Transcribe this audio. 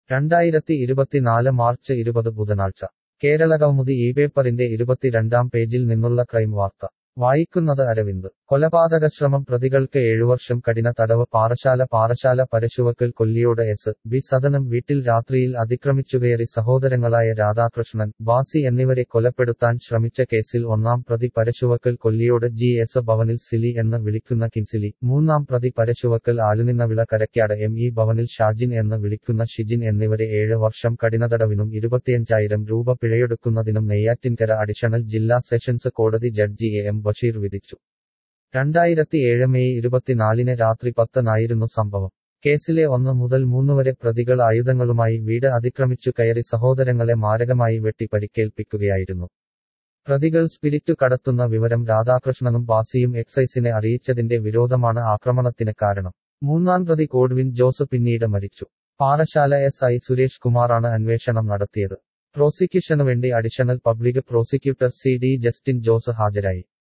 രണ്ടായിരത്തി ഇരുപത്തിനാല് മാർച്ച് ഇരുപത് ബുധനാഴ്ച കേരളകൗമുദി ഈ പേപ്പറിന്റെ ഇരുപത്തിരണ്ടാം പേജിൽ നിന്നുള്ള ക്രൈം വാർത്ത വായിക്കുന്നത് അരവിന്ദ് കൊലപാതകശ്രമം പ്രതികൾക്ക് ഏഴുവർഷം കഠിന തടവ് പാറശാല പാറശാല പരശുവക്കൽ കൊല്ലിയോട് എസ് ബി സദനം വീട്ടിൽ രാത്രിയിൽ അതിക്രമിച്ചുകയറി സഹോദരങ്ങളായ രാധാകൃഷ്ണൻ ബാസി എന്നിവരെ കൊലപ്പെടുത്താൻ ശ്രമിച്ച കേസിൽ ഒന്നാം പ്രതി പരശുവക്കൽ കൊല്ലിയോട് ജി എസ് ഭവനിൽ സിലി എന്ന് വിളിക്കുന്ന കിൻസിലി മൂന്നാം പ്രതി പരശുവക്കൽ ആലുനിന്നവിള കരക്കാട് എം ഇ ഭവനിൽ ഷാജിൻ എന്ന് വിളിക്കുന്ന ഷിജിൻ എന്നിവരെ ഏഴ് വർഷം കഠിനതടവിനും ഇരുപത്തിയഞ്ചായിരം രൂപ പിഴയൊടുക്കുന്നതിനും നെയ്യാറ്റിൻകര അഡീഷണൽ ജില്ലാ സെഷൻസ് കോടതി ജഡ്ജി എ എം ബഷീർ വിധിച്ചു രണ്ടായിരത്തി ഏഴ് മെയ് ഇരുപത്തിനാലിന് രാത്രി പത്തനായിരുന്നു സംഭവം കേസിലെ ഒന്ന് മുതൽ മൂന്നുവരെ പ്രതികൾ ആയുധങ്ങളുമായി വീട് അതിക്രമിച്ചു കയറി സഹോദരങ്ങളെ മാരകമായി വെട്ടി പരിക്കേൽപ്പിക്കുകയായിരുന്നു പ്രതികൾ സ്പിരിറ്റു കടത്തുന്ന വിവരം രാധാകൃഷ്ണനും ബാസിയും എക്സൈസിനെ അറിയിച്ചതിന്റെ വിരോധമാണ് ആക്രമണത്തിന് കാരണം മൂന്നാം പ്രതി കോഡ്വിൻ ജോസ് പിന്നീട് മരിച്ചു പാറശാല എസ് ഐ സുരേഷ് കുമാറാണ് അന്വേഷണം നടത്തിയത് പ്രോസിക്യൂഷനു വേണ്ടി additional public prosecutor C D Justin Jose ഹാജരായി